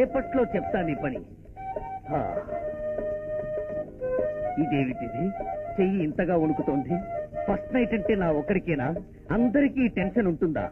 రేపట్లో చెప్తాను ఈ పని ఆ. ఇదేమిటిది చెయ్యి ఇంతగా వణుకుతోంది ఫస్ట్ నైట్ అంటే నా ఒక్కడికేనా అందరికీ టెన్షన్ ఉంటుందా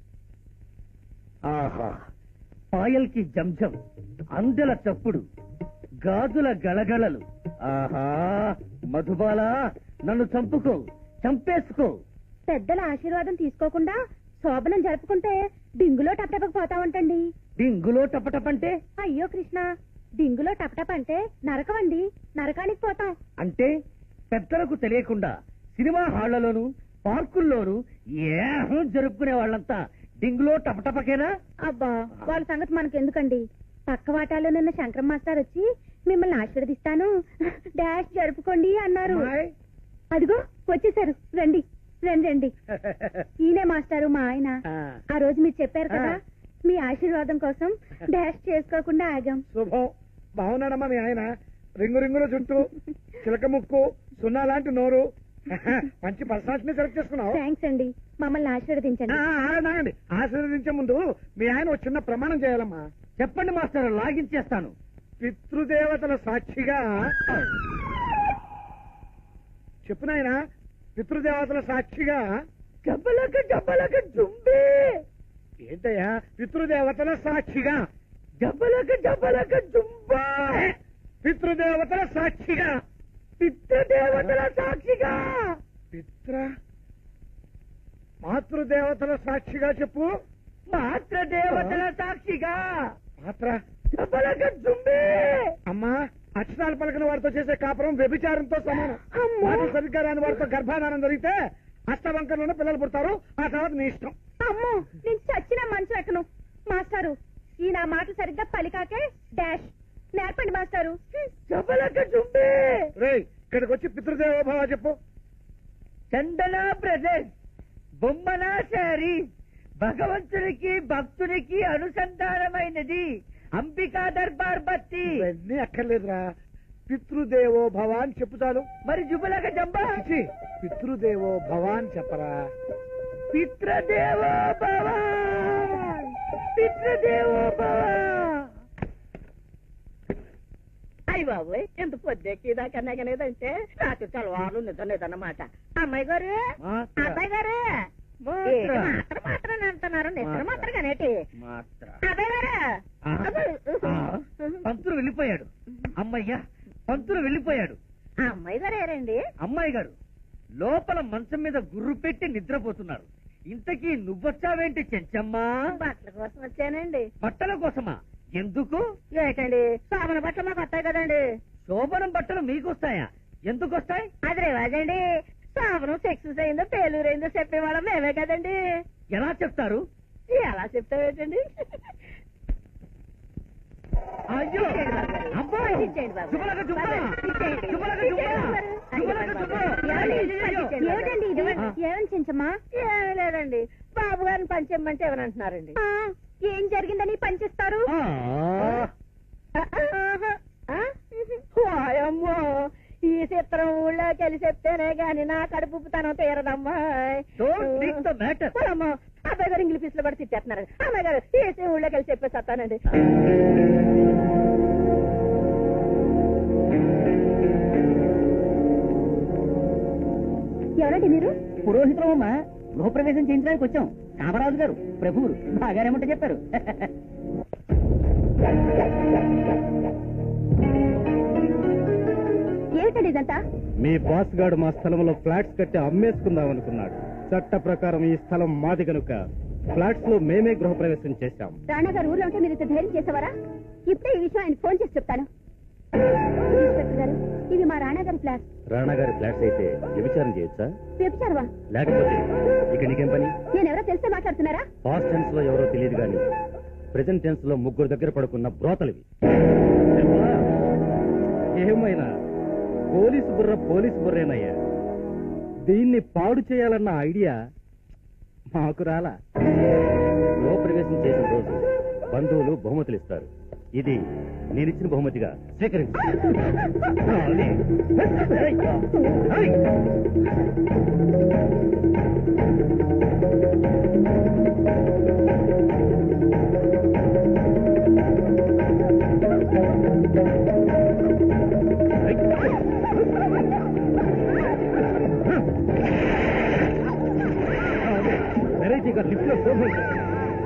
ఆహా పాయల్కి జంజం అందెల చప్పుడు గాజుల గళగళలు ఆహా మధుబాల నన్ను చంపుకో చంపేసుకో పెద్దల ఆశీర్వాదం తీసుకోకుండా శోభనం జరుపుకుంటే డింగులో టపటపకు పోతా ఉంటండి డింగులో టపటపంటే అయ్యో కృష్ణ డింగులో టపటప అంటే నరకమండి నరకానికి పోతాం అంటే పెద్దలకు తెలియకుండా సినిమా హాళ్లలోను పార్కుల్లోను ఏహం జరుపుకునే వాళ్ళంతా డింగులో టపటపకేనా అబ్బా వాళ్ళ సంగతి మనకెందుకండి పక్క వాటాలో నిన్న శంకరం మాస్టర్ వచ్చి మిమ్మల్ని ఆశీర్వదిస్తాను డాష్ జరుపుకోండి అన్నారు అమ్మాయ్. అదిగో వచ్చేసారు రండి రండి రండి ఈయనే మాస్టారు మా ఆయన ఆ. ఆ రోజు మీరు చెప్పారు కదా ఆ. మీ ఆశీర్వాదం కోసం డాష్ చేసుకోకుండా ఆగాం శుభం బాగున్నాడమ్మా మీ ఆయన రింగు రింగుల చుట్టూ చిలక ముక్కు సున్నా లాంటి నోరు మంచి పర్సనాలిటీని సెలెక్ట్ చేసుకున్నావు థ్యాంక్స్ అండి మమ్మల్ని ఆశీర్వదించండి ఆ, ఆగండి ఆశీర్వదించే ముందు మీ ఆయన ఒక చిన్న ప్రమాణం చేయాలమ్మా చెప్పండి మాస్టర్ లాగించేస్తాను పితృదేవతల సాక్షిగా చెప్పు నాయన పితృదేవతల సాక్షిగా జబ్బలక జబ్బలక జుంబే ఏంటయ్యా పితృదేవతల సాక్షిగా జబ్బలక జబ్బలక జుంబా పితృదేవతల సాక్షిగా పితృదేవతల సాక్షిగా పిత్ర మాతృదేవతల సాక్షిగా చెప్పు మాత్రదేవతల సాక్షిగా మాత్ర జబ్బలక జుంబే అమ్మా అక్షరాలు పలకని వారితో చేసే కాపురం వ్యభిచారంతో సమానం అమ్మో. మాటలు సరిగ్గా రాని వారితో గర్భాధానం జరిగితే అష్టవంకరలోనే పిల్లలు పుడతారు ఆ తర్వాత నీ ఇష్టం అమ్మో నేను చచ్చిన మంచు ఎక్కను మాస్టారు ఈ నా మాటలు సరిగ్గా పలికాకే డాష్ నేర్పండి మాస్టారు జబ్బలక జుంబే రేయ్ ఇక్కడికి వచ్చి పితృదేవోభవ చెప్పు చందన బ్రదర్స్ బొమ్మన శారీ భగవంతునికి భక్తునికి అనుసంధానమైనది అంబికా దర్బార్ బత్తి ఇవన్నీ అక్కర్లేదురా పితృదేవో భవ అని చెప్పు చాలు మరి జుబలక జంబా చిచి, పితృదేవో భవ అని చెప్పరా పితృదేవో భవ పితృదేవో భవ అయ్య బాబోయ్ ఎంత పొద్దెక్కి దాకా నెగనేదంటే రాత్రి తెల్లవారు నిద్ర నిద్రన్నమాట అమ్మాయి గారు మాత్ర. అబ్బాయి గారు మాత్ర. ఏంటి మాత్రం మాత్రం అంటున్నారు నిద్ర మాత్ర. మాత్రం కానేటి మాత్ర అబ్బాయి గారు ఆ? అబ్బాయి. ఆ? పంతులు వెళ్ళిపోయాడు అమ్మయ్యా పంతులు వెళ్ళిపోయాడు ఆ అమ్మాయి గారు ఏరండి అమ్మాయి గారు లోపల మంచం మీద గుర్రు పెట్టి నిద్రపోతున్నారు ఇంతకీ నువ్వొచ్చావేంటి చెంచమ్మా బట్టల కోసం వచ్చానండి బట్టల కోసమా ఎందుకు ఏంటండి సామన బట్టలు మాకు వస్తాయి కదండి శోభనం బట్టలు మీకొస్తాయా ఎందుకు వస్తాయి అది రివాజండి సామనం సెక్సెస్ అయిందో పేలూరు అయిందో చెప్పేవాళ్ళం మేమే కదండి ఎలా చెప్తారు ఎలా చెప్తావేటండి అయ్యో ఇచ్చేయండి బాబు గారు. అబ్బో! ఇచ్చేయండి బాబు గారు. శుభలక శుభ! బాబు గారు, ఇచ్చేయండి. శుభలక శుభ! ఇచ్చేయండి బాబు గారు. శుభలక శుభ! ఏమండి? అయ్యో! ఇచ్చేయండి బాబు గారు. ఏమిటండి ఇది ఏమని చెంచమ్మా ఏమీ లేదండి బాబు గారిని పంచేయమంటే ఎవరంటున్నారండి ఆ, ఏం జరిగిందని పనిచేస్తారు ఆ, వాయమ్మో ఈ చిత్రం ఊళ్ళో కలిసి చెప్తేనే గాని నా కడుపు తనం తీరదమ్మా Don't think the matter. అమ్మో, అబ్బాయి గారు ఇంగ్లీష్ పీసులు పడి తిట్టేస్తున్నారు అమ్మాయి గారు ఈ ఊళ్ళో కలిసి చెప్పేసి వస్తానండి ఎవరండి మీరు పురోహితులమ్మా గృహప్రవేశం చేయించడానికి వచ్చాం కామరాజు గారు ప్రభువులు బాగారేమంటే చెప్పారు ఏమిటండి ఇదంతా మీ బాస్ గాడు మా స్థలంలో ఫ్లాట్స్ కట్టి అమ్మేసుకుందాం అనుకున్నాడు చట్ట ప్రకారం ఈ స్థలం మాది కనుక ఫ్లాట్స్ లో మేమే గృహప్రవేశం చేశాం రాణా గారు ఊర్లో ఉంటే మీరు ఇంత ధైర్యం చేసేవారా ఇప్పుడే ఈ విషయం ఆయన ఫోన్ చేసి చెప్తాను ఇన్స్పెక్టర్ గారు ఇవి మా రాణా గారి ఫ్లాట్ రాణా గారి ఫ్లాట్స్ అయితే వ్యభిచారం చేయొచ్చా వ్యభిచారమా లేకపోతే ఇక నీకేం పని నేను ఎవరో తెలిసే మాట్లాడుతున్నారా పాస్ట్ టెన్స్ లో ఎవరో తెలియదు కానీ ప్రెసెంట్ టెన్స్ లో ముగ్గురు దగ్గర పడుకున్న బ్రోతలివి ఏమైనా పోలీసు బుర్ర పోలీసు బుర్రేనయ్యా దీన్ని పాడు చేయాలన్న ఐడియా మాకు రాలా గృహ ప్రవేశం చేసిన రోజు బంధువులు బహుమతులు ఇస్తారు ఇది నేనిచ్చిన బహుమతిగా స్వీకరించు రాలే. ఏయ్! ఏయ్! లిఫ్ట్ లో ఫోన్ హోల్డ్ చేశాను.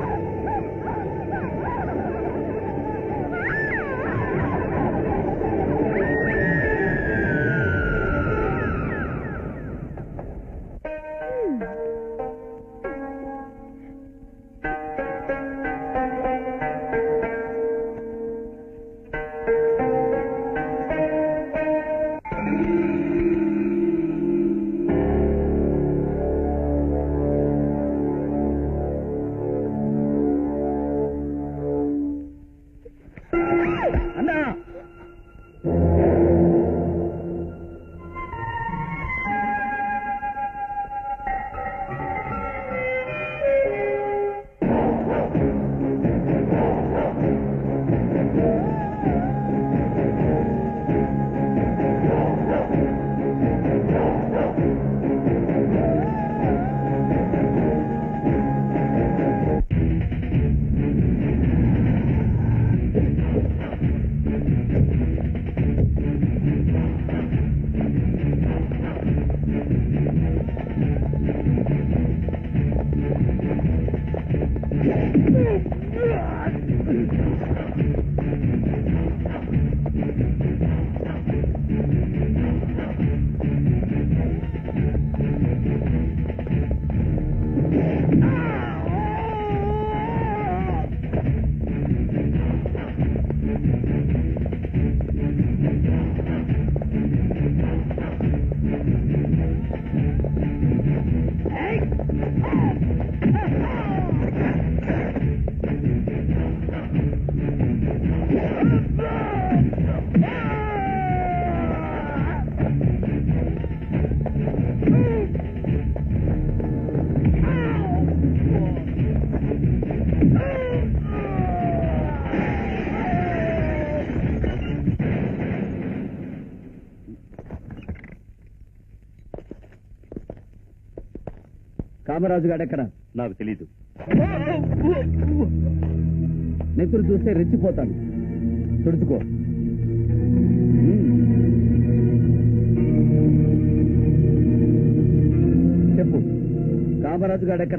అన్నా కామరాజు గాడెక్కడ నాకు తెలీదు నెత్తురు చూస్తే రెచ్చిపోతాను తుడుచుకో చెప్పు కామరాజు గాడెక్కడ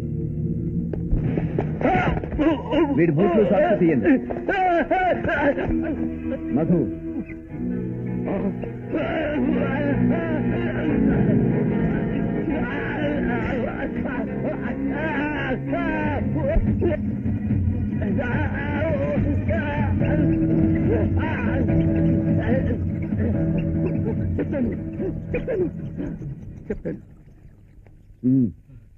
వీడి బూట్లు సాక్షి తీయండి మధు ఉమ్.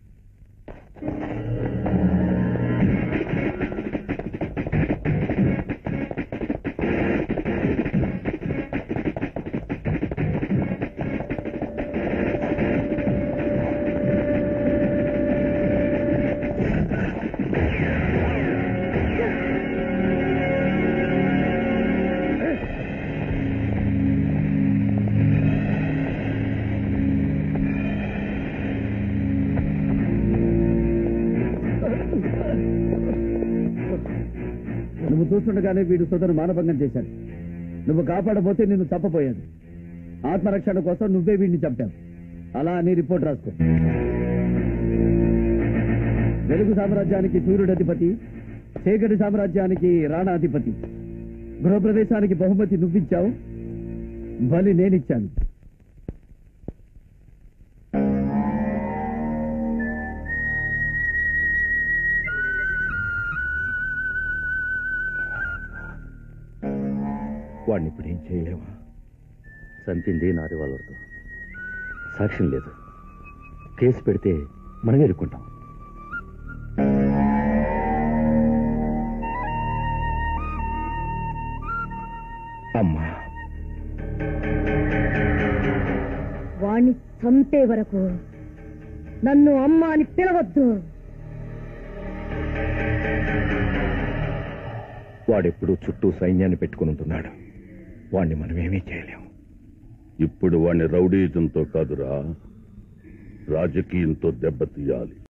నువ్వు చూస్తుండగానే వీడు సోదరు మానభంగం చేశాడు నువ్వు కాపాడబోతే నిన్ను తప్పపోయాడు ఆత్మరక్షణ కోసం నువ్వే వీడిని చంపావు అలా అని రిపోర్ట్ రాసుకో వెలుగు సామ్రాజ్యానికి సూర్యుడు అధిపతి చీకటి సామ్రాజ్యానికి రాణా అధిపతి గృహప్రదేశానికి బహుమతి నువ్విచ్చావు బలి నేనిచ్చాను వాడిని ఇప్పుడు ఏం చేయలేవా చంపింది నాది వాళ్ళతో సాక్ష్యం లేదు కేసు పెడితే మనమే ఇరుక్కుంటాం అమ్మా వాణ్ణి చంపే వరకు నన్ను అమ్మ అని పిలవద్దు వాడెప్పుడు చుట్టూ సైన్యాన్ని పెట్టుకుని ఉంటున్నాడు వాణ్ణి మనమేమీ చేయలేం ఇప్పుడు వాణ్ణి రౌడీజంతో కాదురా రాజకీయంతో దెబ్బతీయాలి